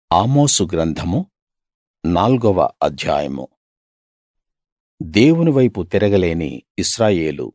ఆమోసు గ్రంథము నాల్గవ అధ్యాయము దేవుని వైపు తిరగలేని ఇశ్రాయేలు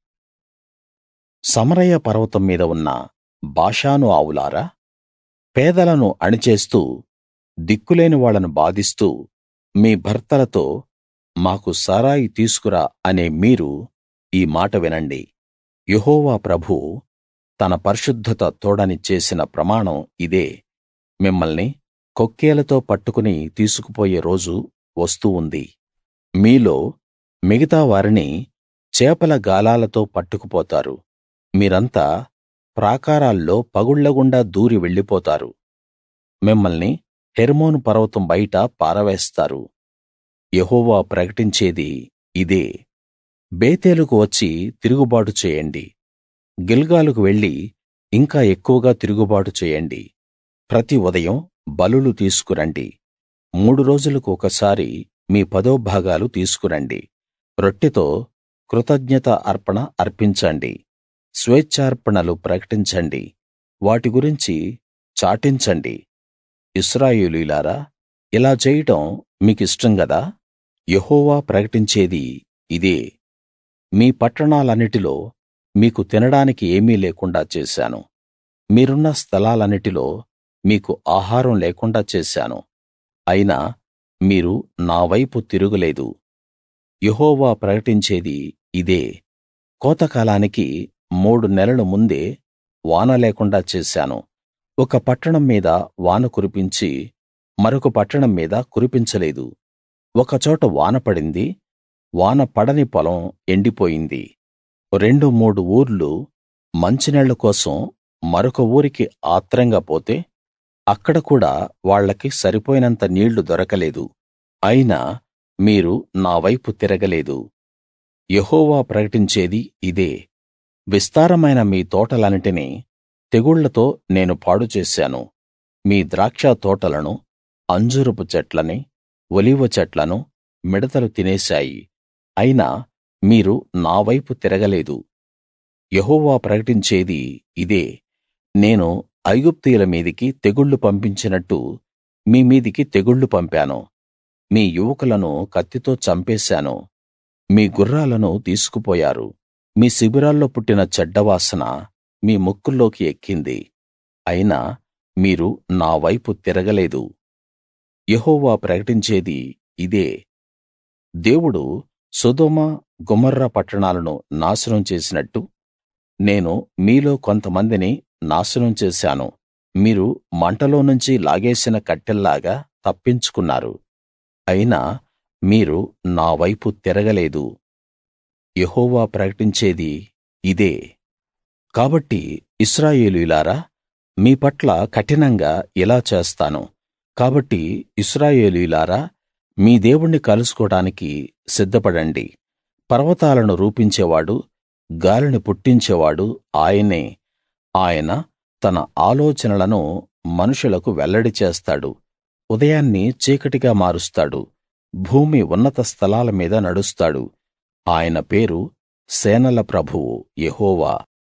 సమరయ పర్వతం మీద ఉన్న బాషాను ఆవులారా పేదలను అణిచేస్తూ దిక్కులేని వాళ్ళను బాధిస్తూ మీ భర్తలతో మాకు సారాయి తీసుకురా అనే మీరు ఈ మాట వినండి యెహోవా ప్రభువు తన పరిశుద్ధత తోడని చేసిన ప్రమాణం ఇదే మిమ్మల్ని కొక్కేలతో పట్టుకుని తీసుకుపోయే రోజు వస్తూ ఉంది మీలో మిగతా వారిని చేపల గాలాలతో పట్టుకుపోతారు మీరంతా ప్రాకారాల్లో పగుళ్ళగుండా దూరి వెళ్ళిపోతారు మిమ్మల్ని హెర్మోను పర్వతం బయట పారవేస్తారు యెహోవా ప్రకటించేది ఇదే బేతేలుకు వచ్చి తిరుగుబాటు చేయండి గిల్గాలుకు వెళ్లి ఇంకా ఎక్కువగా తిరుగుబాటు చేయండి ప్రతి ఉదయం బలులు తీసుకురండి మూడు రోజులకు ఒకసారి మీ పదో భాగాలు తీసుకురండి రొట్టెతో కృతజ్ఞత అర్పణ అర్పించండి స్వేచ్ఛార్పణలు ప్రకటించండి వాటి గురించి చాటించండి ఇశ్రాయేలీయులారా ఇలా చేయడం మీకిష్టం గదా యెహోవా ప్రకటించేది ఇదే మీ పట్టణాలన్నిటిలో మీకు తినడానికి ఏమీ లేకుండా చేశాను మీరున్న స్థలాలన్నిటిలో మీకు ఆహారం లేకుండా చేశాను అయినా మీరు నా వైపు తిరుగలేదు యెహోవా ప్రకటించేది ఇదే కోతకాలానికి మూడు నెలలు ముందే వాన లేకుండా చేశాను ఒక పట్టణం మీద వాన కురిపించి మరొక పట్టణం మీద కురిపించలేదు ఒక చోట వాన పడింది వాన పడని పొలం ఎండిపోయింది రెండు మూడు ఊర్లు మంచినీళ్ళ కోసం మరొక ఊరికి ఆత్రంగా పోతే అక్కడ కూడా వాళ్లకి సరిపోయినంత నీళ్లు దొరకలేదు అయినా మీరు నా వైపు తిరగలేదు యెహోవా ప్రకటించేది ఇదే విస్తారమైన మీ తోటలన్నిటినీ తెగుళ్లతో నేను పాడు చేశాను మీ ద్రాక్ష తోటలను అంజూరపు చెట్లని ఒలీవ చెట్లను మిడతలు తినేశాయి అయినా మీరు నా వైపు తిరగలేదు యెహోవా ప్రకటించేది ఇదే నేను ఐగుప్తీయుల మీదికి తెగుళ్లు పంపించినట్టు మీ మీదికి తెగుళ్లు పంపాను మీ యువకులను కత్తితో చంపేశాను మీ గుర్రాలను తీసుకుపోయారు మీ శిబిరాల్లో పుట్టిన చెడ్డవాసన మీ ముక్కుల్లోకి ఎక్కింది అయినా మీరు నా వైపు తిరగలేదు యెహోవా ప్రకటించేది ఇదే దేవుడు సొదొమ గొమొర్రా పట్టణాలను నాశనం చేసినట్టు నేను మీలో కొంతమందిని నాశనం చేశాను మీరు మంటలో నుంచి లాగేసిన కట్టెల్లాగా తప్పించుకున్నారు అయినా మీరు నా వైపు తిరగలేదు యెహోవా ప్రకటించేది ఇదే కాబట్టి ఇశ్రాయేలీయులారా మీ పట్ల కఠినంగా ఇలా చేస్తాను కాబట్టి ఇశ్రాయేలీయులారా మీ దేవుణ్ణి కలుసుకోడానికి సిద్ధపడండి పర్వతాలను రూపించేవాడు గాలిని పుట్టించేవాడు ఆయనే ఆయన తన ఆలోచనలను మనుషులకు వెల్లడి చేస్తాడు ఉదయాన్ని చీకటిగా మారుస్తాడు భూమి ఉన్నత స్థలాల మీద నడుస్తాడు ఆయన పేరు సేనల ప్రభువు యెహోవా